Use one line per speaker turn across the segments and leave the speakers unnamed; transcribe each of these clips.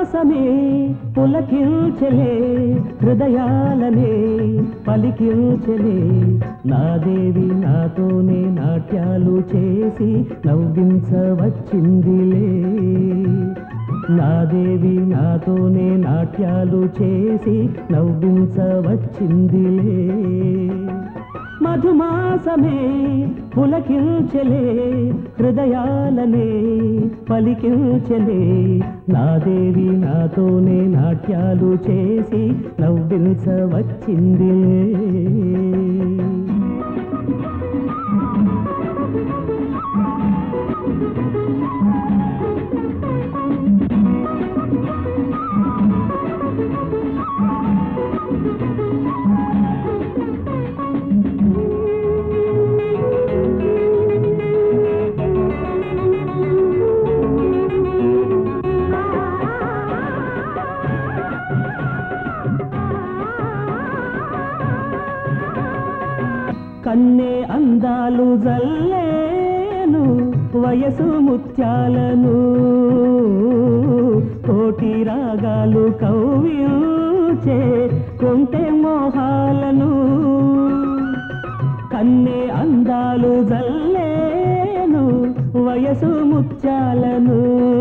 మధుమాసమే పులకించలే హృదయాలనే పలికించలే నా దేవి నాతోనే నాట్యాలు చేసి నవ్వించవచ్చిందిలే నా దేవి నాతోనే నాట్యాలు చేసి నవ్వించవచ్చిందిలే మధుమాసమే పులకించలే హృదయాలనే పలికించలే నా దేవి నాతోనే నాట్యాలు చేసి నవ్వించవచ్చిందిలే కన్నే అందాలు జల్లేను వయసు ముత్యాలను కోటి రాగాలు కవ్యూచే కొంటె మోహాలను కన్నే అందాలు జల్లేను వయసు ముత్యాలను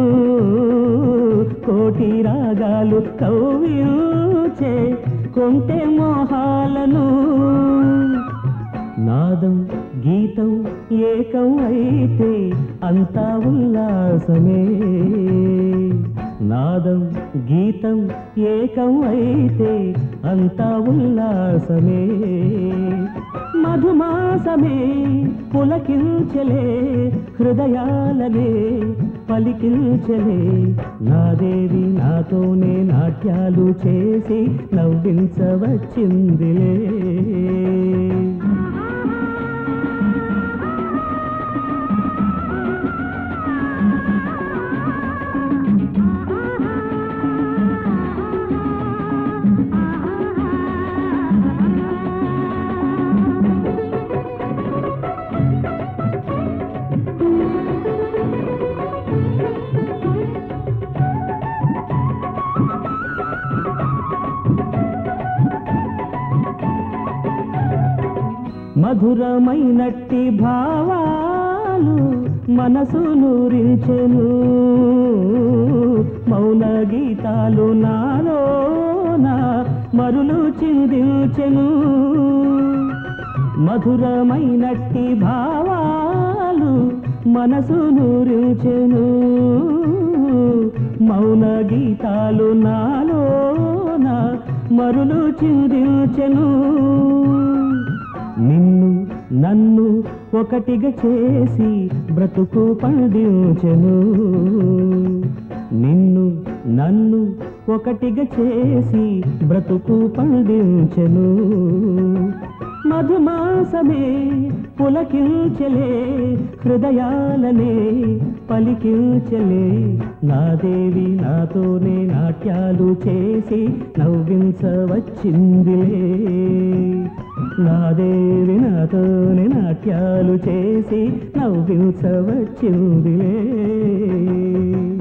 కోటి రాగాలు కవ్యూచే కొంటె మోహాలను నాదం గీతం ఏకం అయితే అంతా ఉల్లాసమే నాదం గీతం ఏకం అయితే అంతా ఉల్లాసమే మధుమాసమే పులకించలే హృదయాలనే పలికించలే నా దేవి నాతోనే నాట్యాలు చేసి నవ్వించవచ్చిందిలే మధురమైనట్టి భావాలు మనసు నూరించెను మౌన గీతాలు నాలోన మరులు చిందించెను మధురమైనట్టి భావాలు మనసు నూరించెను మౌన గీతాలు నాలోన మరులు చిందించెను నిన్ను నన్ను ఒకటిగా చేసి బ్రతుకు పండించెను నిన్ను నన్ను ఒకటిగా చేసి బ్రతుకు పండించెను మధుమాసమే పులకించలే హృదయాలనే పలికించలే నా దేవి నాతోనే నాట్యాలు చేసి నవ్వించవచ్చిందిలే నా దేవి నాతోనే నాట్యాలు చేసి నవ్వించవచ్చిందిలే